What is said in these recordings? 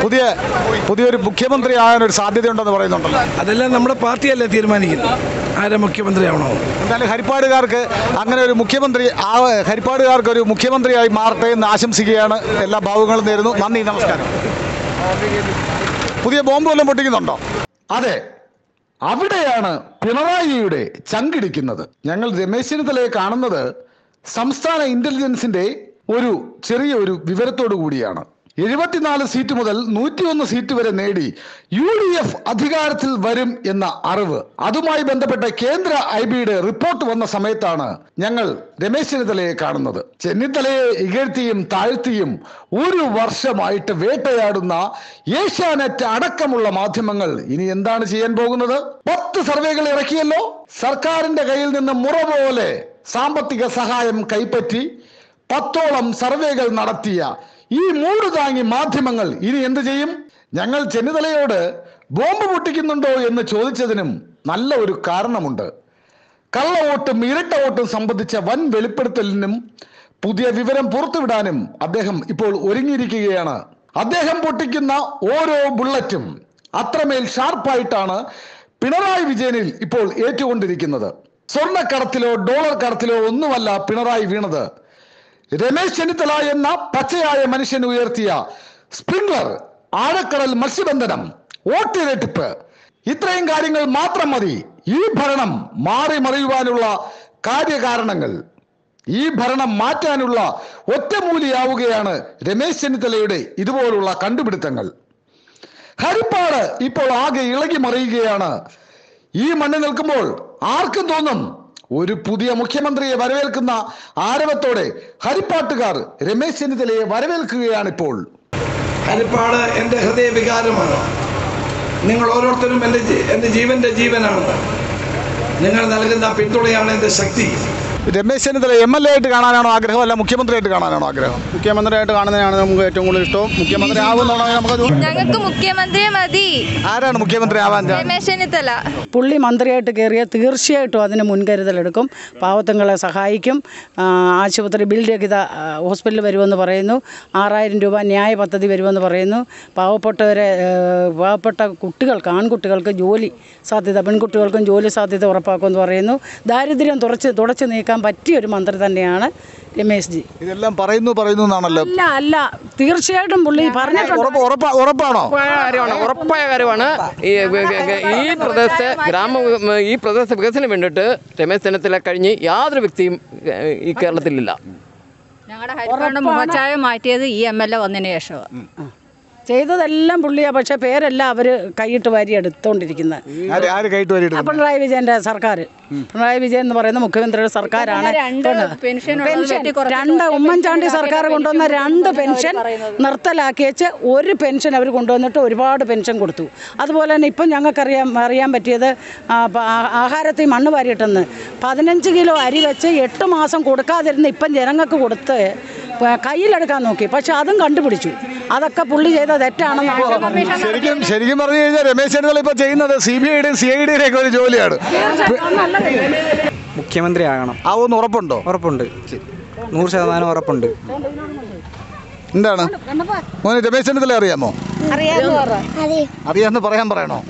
പുതിയ പുതിയൊരു മുഖ്യമന്ത്രി ആകാൻ ഒരു സാധ്യതയുണ്ടെന്ന് പറയുന്നുണ്ടല്ലോ അതെല്ലാം നമ്മുടെ പാർട്ടിയല്ലേ തീരുമാനിക്കുന്നത് ആരെ മുഖ്യമന്ത്രിയാവണോ എന്തായാലും ഹരിപ്പാടുകാർക്ക് അങ്ങനെ ഒരു മുഖ്യമന്ത്രി ആ ഹരിപ്പാടുകാർക്ക് ഒരു മുഖ്യമന്ത്രിയായി മാറട്ടെ എന്ന് ആശംസിക്കുകയാണ് എല്ലാ ഭാവങ്ങളും നേരുന്നു നന്ദി നമസ്കാരം പുതിയ ബോംബ് വല്ലതും പൊട്ടിക്കുന്നുണ്ടോ അതെ അവിടെയാണ് പിണറായിയുടെ ചങ്കിടിക്കുന്നത് ഞങ്ങൾ രമേശ് ചെന്നിത്തലയെ കാണുന്നത് സംസ്ഥാന ഇന്റലിജൻസിന്റെ ഒരു ചെറിയ ഒരു വിവരത്തോടു കൂടിയാണ് എഴുപത്തിനാല് സീറ്റ് മുതൽ നൂറ്റിയൊന്ന് സീറ്റ് വരെ നേടി യു ഡി എഫ് അധികാരത്തിൽ വരും എന്ന അറിവ് അതുമായി ബന്ധപ്പെട്ട കേന്ദ്ര ഐ ബിയുടെ റിപ്പോർട്ട് വന്ന സമയത്താണ് ഞങ്ങൾ രമേശ് ചെന്നിത്തലയെ കാണുന്നത് ചെന്നിത്തലയെ ഇകഴ്ത്തിയും താഴ്ത്തിയും ഒരു വർഷമായിട്ട് വേട്ടയാടുന്ന ഏഷ്യാനെറ്റ് അടക്കമുള്ള മാധ്യമങ്ങൾ ഇനി എന്താണ് ചെയ്യാൻ പോകുന്നത് പത്ത് സർവേകൾ ഇറക്കിയല്ലോ സർക്കാരിന്റെ കയ്യിൽ നിന്ന് മുറ പോലെ സാമ്പത്തിക സഹായം കൈപ്പറ്റി പത്തോളം സർവേകൾ നടത്തിയ ഈ മൂട് താങ്ങി മാധ്യമങ്ങൾ ഇനി എന്ത് ചെയ്യും ഞങ്ങൾ ചെന്നിത്തലയോട് ബോംബ് പൊട്ടിക്കുന്നുണ്ടോ എന്ന് ചോദിച്ചതിനും നല്ല ഒരു കാരണമുണ്ട് കള്ള വോട്ടും ഇരട്ട വോട്ടും സംബന്ധിച്ച വൻ വെളിപ്പെടുത്തലിനും പുതിയ വിവരം പുറത്തുവിടാനും അദ്ദേഹം ഇപ്പോൾ ഒരുങ്ങിയിരിക്കുകയാണ് അദ്ദേഹം പൊട്ടിക്കുന്ന ഓരോ ബുള്ളറ്റും അത്രമേൽ ഷാർപ്പായിട്ടാണ് പിണറായി വിജയനിൽ ഇപ്പോൾ ഏറ്റുകൊണ്ടിരിക്കുന്നത് സ്വർണ്ണക്കടത്തിലോ ഡോളർ കടത്തിലോ ഒന്നുമല്ല പിണറായി വീണത് രമേശ് ചെന്നിത്തല എന്ന പച്ചയായ മനുഷ്യൻ ഉയർത്തിയ സ്പ്രിംഗ്ലർ ആഴക്കടൽ മത്സ്യബന്ധനം വോട്ടിരട്ടിപ്പ് ഇത്രയും കാര്യങ്ങൾ മാത്രം മതി ഈ ഭരണം മാറി മറിയുവാനുള്ള കാര്യകാരണങ്ങൾ ഈ ഭരണം മാറ്റാനുള്ള ഒറ്റമൂലിയാവുകയാണ് രമേശ് ചെന്നിത്തലയുടെ ഇതുപോലുള്ള കണ്ടുപിടുത്തങ്ങൾ ഹരിപ്പാട് ഇപ്പോൾ ആകെ ഇളകി മറിയുകയാണ് ഈ മണ്ണിൽ നിൽക്കുമ്പോൾ ആർക്കും തോന്നും ഒരു പുതിയ മുഖ്യമന്ത്രിയെ വരവേൽക്കുന്ന ആരവത്തോടെ ഹരിപ്പാട്ടുകാർ രമേശ് ചെന്നിത്തലയെ വരവേൽക്കുകയാണിപ്പോൾ ഹരിപ്പാട് എൻ്റെ ഹൃദയ വികാരമാണ് നിങ്ങൾ ഓരോരുത്തരും എൻ്റെ ജീ- എൻ്റെ ജീവൻ്റെ ജീവനാണ് നിങ്ങൾ നൽകുന്ന പിന്തുണയാണ് എൻ്റെ ശക്തി Ramesh Chennithala M L A ആയിട്ട് കാണാനാണോ ആഗ്രഹം അല്ല മുഖ്യമന്ത്രിയായിട്ട് കാണാനാണോ ആഗ്രഹം മുഖ്യമന്ത്രിയായിട്ട് കാണുന്നതിനാണ് നമുക്ക് ഏറ്റവും കൂടുതൽ ഇഷ്ടവും മുഖ്യമന്ത്രി ആവുമെന്നാണോ നമുക്ക് ഞങ്ങൾക്ക് മുഖ്യമന്ത്രിയെ മതി ആരാണ് മുഖ്യമന്ത്രി ആവാൻ ചാ- രമേശ് ചെന്നിത്തല പുള്ളി മന്ത്രിയായിട്ട് കയറിയാൽ തീർച്ചയായിട്ടും അതിന് മുൻകരുതലെടുക്കും പാവത്തങ്ങളെ സഹായിക്കും ആ, ആശുപത്രി ബിൽ രഹിത ആ, ഹോസ്പിറ്റൽ വരുമെന്ന് പറയുന്നു ആറായിരം രൂപ ന്യായ പദ്ധതി വരുമെന്ന് പറയുന്നു പാവപ്പെട്ടവരെ ഏ, പാവപ്പെട്ട കുട്ടികൾക്ക് ആൺകുട്ടികൾക്ക് ജോലി സാധ്യത പെൺകുട്ടികൾക്കും ജോലി സാധ്യത ഉറപ്പാക്കുമെന്ന് പറയുന്നു ദാരിദ്ര്യം തുടച്ച് തുടച്ച് നീക്കാൻ പറ്റിയ ഒരു മന്ത്രി തന്നെയാണ് രമേശ് ജി ഇതെല്ലാം പറയുന്നു പറയുന്നു എന്നാണല്ലോ അല്ല അല്ല തീർച്ചയായിട്ടും പുള്ളി പറഞ്ഞിട്ടുണ്ട് ഉറപ്പ് ഉറപ്പാ ഉറപ്പാണോ ഉറപ്പായ കാര്യമാണ് ഉറപ്പായ കാര്യമാണ് ഈ ഈ പ്രദേശത്തെ ഗ്രാമ ഈ പ്രദേശത്തെ വികസനം വേണ്ടിയിട്ട് രമേശ് ചെന്നിത്തല കഴിഞ്ഞ് യാതൊരു വ്യക്തിയും ഏഹ്, ഈ കേരളത്തിലില്ല ഞങ്ങളുടെ ഹരിപ്പാട് മുഖച്ഛായ മാറ്റിയത് ഈ എം എൽ എ വന്നതിന് ശേഷമാണ് ചെയ്തതെല്ലാം പുള്ളിയാ പക്ഷെ പേരെല്ലാം അവർ കൈയിട്ട് വാരി എടുത്തോണ്ടിരിക്കുന്നത് ആര് ആര് കൈയിട്ട് വരിയിടുന്നു പിണറായി വിജയന്റെ സർക്കാർ പിണറായി വിജയൻ എന്ന് പറയുന്ന മുഖ്യമന്ത്രിയുടെ സർക്കാരാണ് രണ്ട് കൊണ്ട് പെൻഷൻ ഉള്ളത് പെൻഷൻ വെട്ടി കുറച്ചിട്ട് രണ്ട് ഒറ്റ ഉമ്മൻചാണ്ടി പെൻഷൻ സർക്കാർ ആക്കിയ കൊണ്ടുവന്ന പെൻഷൻ രണ്ട് കൊടുത്തു പെൻഷൻ എന്നാണ് പറയുന്നത്. നിർത്തലാക്കി വെച്ച് ഒരു പെൻഷൻ അവർ കൊണ്ടുവന്നിട്ട് ഒരുപാട് പെൻഷൻ കൊടുത്തു അതുപോലെ തന്നെ ഇപ്പം ഞങ്ങൾക്കറിയാൻ അറിയാൻ പറ്റിയത് ആ, പ- ആ- ആഹാരത്തിൽ മണ്ണ് വാരിയിട്ടെന്ന് പതിനഞ്ച് കിലോ അരി വെച്ച് എട്ട് മാസം കൊടുക്കാതിരുന്ന് ഇപ്പം ജനങ്ങൾക്ക് കൊടുത്ത് പ- കയ്യിലെടുക്കാൻ നോക്കി പക്ഷെ അതും കണ്ടുപിടിച്ചു അതൊക്കെ പുള്ളി ചെയ്ത തെറ്റാണെന്നാണ് ശരിക്കും ശരിക്കും പറഞ്ഞു കഴിഞ്ഞാൽ രമേശ് ചെന്നിത്തല ഇപ്പൊ ചെയ്യുന്നത് സി ബി ഐയുടെയും സി ഐ ഡിയുടെയും ഒക്കെ ഒരു ജോലിയാണ് മുഖ്യമന്ത്രി ആകണം ആവുമെന്ന് ഉറപ്പുണ്ടോ ഉറപ്പുണ്ട് നൂറ് ശതമാനം ഉറപ്പുണ്ട് എന്താണ് മോന് രമേശ് ചെന്നിത്തല അറിയാമോ അറിയാമെന്ന് പറയാൻ പറയണോ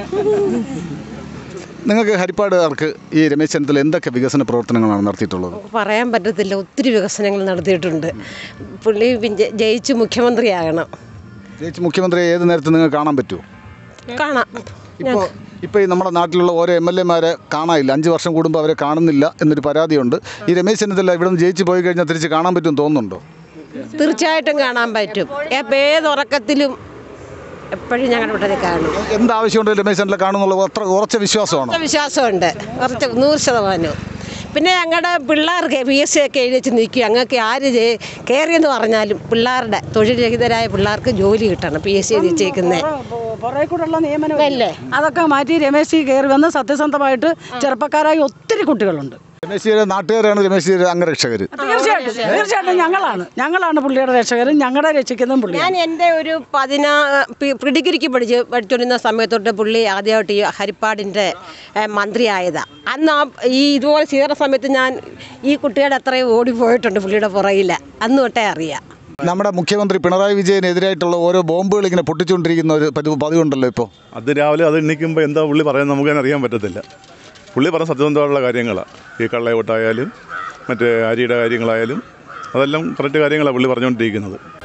നിങ്ങൾക്ക് ഹരിപ്പാടുകാർക്ക് ഈ രമേശ് ചെന്നിത്തല എന്തൊക്കെ വികസന പ്രവർത്തനങ്ങളാണ് നടത്തിയിട്ടുള്ളത് പറയാൻ പറ്റത്തില്ല ഒത്തിരി വികസനങ്ങൾ നടത്തിയിട്ടുണ്ട് പുള്ളി വിജ- ജയിച്ച് മുഖ്യമന്ത്രിയാകണം ജയിച്ച് മുഖ്യമന്ത്രിയെ ഏത് നേരത്ത് നിങ്ങൾക്ക് കാണാൻ പറ്റുമോ കാണാം ഇപ്പോൾ ഇപ്പോൾ ഈ നമ്മുടെ നാട്ടിലുള്ള ഓരോ എം എൽ എമാരെ കാണാനില്ല അഞ്ച് വർഷം കൂടുമ്പോൾ അവരെ കാണുന്നില്ല എന്നൊരു പരാതിയുണ്ട് ഈ രമേശ് ചെന്നിത്തല ഇവിടെ നിന്ന് ജയിച്ച് പോയി കഴിഞ്ഞാൽ തിരിച്ച് കാണാൻ പറ്റുമെന്ന് തോന്നുന്നുണ്ടോ തീർച്ചയായിട്ടും കാണാൻ പറ്റും എപ്പ- ഏത് ഉറക്കത്തിലും എപ്പോഴും ഞങ്ങളുടെ ഇവിടെ കാണും എന്താവശ്യമുണ്ട് രമേശ് ചെന്നിത്തല കാണുന്നുള്ള അത്ര ഉറച്ച വിശ്വാസമാണോ ഉറച്ച വിശ്വാസമുണ്ട് കുറച്ച് നൂറ് ശതമാനം പിന്നെ ഞങ്ങളുടെ പിള്ളേർക്ക് പി എസ് സി ഒക്കെ എഴുതി വെച്ച് നിൽക്കും ഞങ്ങൾക്ക് ആര് ജെ- കയറിയെന്ന് പറഞ്ഞാലും പിള്ളേരുടെ തൊഴിൽ രഹിതരായ പിള്ളേർക്ക് ജോലി കിട്ടണം പി എസ് സി എഴുതി വെച്ചേക്കുന്നത് പുറകെ കൂടെയുള്ള നിയമനം അല്ലേ? അതൊക്കെ മാറ്റി രമേശ് ജി കയറി വന്ന് സത്യസന്ധമായിട്ട് ചെറുപ്പക്കാരായ ഒത്തിരി കുട്ടികളുണ്ട് രമേശ് ജിയുടെ നാട്ടുകാരാണ് രമേശ് ജിയുടെ അംഗരക്ഷകർ തീർച്ചയായിട്ടും തീർച്ചയായിട്ടും ഞങ്ങളാണ് ഞങ്ങളാണ് പുള്ളിയുടെ രക്ഷകരും ഞങ്ങളുടെ രക്ഷിക്കുന്നതും പുള്ളി ഞാൻ എൻ്റെ ഒരു പതിനാ പി- ഡിഗ്രിക്ക് പഠിച്ച് പഠിച്ചുകൊണ്ടിരുന്ന സമയത്തൊട്ട് പുള്ളി ആദ്യമായിട്ട് ഈ ഹരിപ്പാടിൻ്റെ മന്ത്രിയായതാണ് അന്ന് ആ ഈ ഇതുപോലെ ചെയ്യുന്ന സമയത്ത് ഞാൻ ഈ കുട്ടിയുടെ അത്രയും ഓടിപ്പോയിട്ടുണ്ട് പുള്ളിയുടെ പുറകിൽ അന്ന് തൊട്ടേ അറിയാം നമ്മുടെ മുഖ്യമന്ത്രി പിണറായി വിജയനെതിരായിട്ടുള്ള ഓരോ ബോംബുകൾ ഇങ്ങനെ പൊട്ടിച്ചുകൊണ്ടിരിക്കുന്ന ഒരു പതിവ് പതിവുണ്ടല്ലോ ഇപ്പോൾ അത് രാവിലെ അത് എണ്ണിക്കുമ്പോൾ എന്താ പുള്ളി പറയുന്നത് നമുക്ക് തന്നെ അറിയാൻ പറ്റത്തില്ല പുള്ളി പറഞ്ഞ സത്യസന്ധമായിട്ടുള്ള കാര്യങ്ങളാണ് ഈ കള്ളയോട്ടായാലും മറ്റേ അരിയുടെ കാര്യങ്ങളായാലും അതെല്ലാം കറക്റ്റ് കാര്യങ്ങളാണ് പുള്ളി പറഞ്ഞുകൊണ്ടിരിക്കുന്നത്